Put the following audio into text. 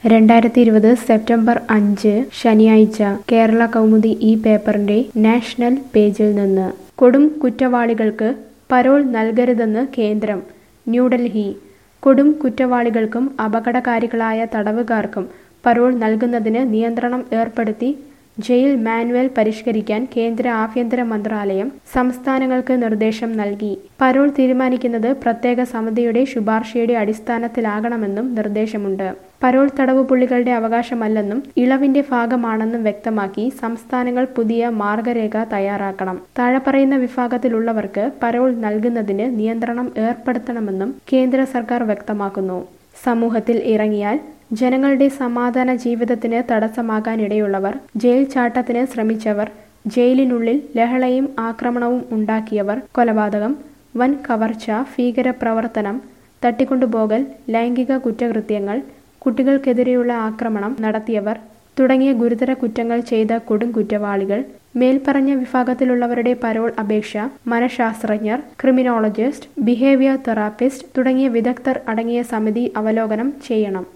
രണ്ടായിരത്തി ഇരുപത് സെപ്റ്റംബർ അഞ്ച് ശനിയാഴ്ച കേരള കൗമുദി ഈ പേപ്പറിന്റെ നാഷണൽ പേജിൽ നിന്ന് കൊടും കുറ്റവാളികൾക്ക് പരോൾ നൽകരുതെന്ന് കേന്ദ്രം ന്യൂഡൽഹി കൊടും കുറ്റവാളികൾക്കും അപകടകാരികളായ തടവുകാർക്കും പരോൾ നൽകുന്നതിന് നിയന്ത്രണം ഏർപ്പെടുത്തി ജയിൽ മാനുവൽ പരിഷ്കരിക്കാൻ കേന്ദ്ര ആഭ്യന്തര മന്ത്രാലയം സംസ്ഥാനങ്ങൾക്ക് നിർദ്ദേശം നൽകി പരോൾ തീരുമാനിക്കുന്നത് പ്രത്യേക സമിതിയുടെ ശുപാർശയുടെ അടിസ്ഥാനത്തിലാകണമെന്നും നിർദ്ദേശമുണ്ട് പരോൾ തടവ് പുള്ളികളുടെ അവകാശമല്ലെന്നും ഇളവിന്റെ ഭാഗമാണെന്നും വ്യക്തമാക്കി സംസ്ഥാനങ്ങൾ പുതിയ മാർഗരേഖ തയ്യാറാക്കണം താഴെ പറയുന്ന വിഭാഗത്തിലുള്ളവർക്ക് പരോൾ നൽകുന്നതിന് നിയന്ത്രണം ഏർപ്പെടുത്തണമെന്നും കേന്ദ്ര സർക്കാർ വ്യക്തമാക്കുന്നു സമൂഹത്തിൽ ഇറങ്ങിയാൽ ജനങ്ങളുടെ സമാധാന ജീവിതത്തിന് തടസ്സമാകാനിടയുള്ളവർ ജയിൽ ചാട്ടത്തിന് ശ്രമിച്ചവർ ജയിലിനുള്ളിൽ ലഹളയും ആക്രമണവും ഉണ്ടാക്കിയവർ കൊലപാതകം വൻ കവർച്ച ഭീകരപ്രവർത്തനം തട്ടിക്കൊണ്ടുപോകൽ ലൈംഗിക കുറ്റകൃത്യങ്ങൾ കുട്ടികൾക്കെതിരെയുള്ള ആക്രമണം നടത്തിയവർ തുടങ്ങിയ ഗുരുതര കുറ്റങ്ങൾ ചെയ്ത കൊടും കുറ്റവാളികൾ മേൽപ്പറഞ്ഞ വിഭാഗത്തിലുള്ളവരുടെ പരോൾ അപേക്ഷ മനഃശാസ്ത്രജ്ഞർ ക്രിമിനോളജിസ്റ്റ് ബിഹേവിയർ തെറാപ്പിസ്റ്റ് തുടങ്ങിയ വിദഗ്ധർ അടങ്ങിയ സമിതി അവലോകനം ചെയ്യണം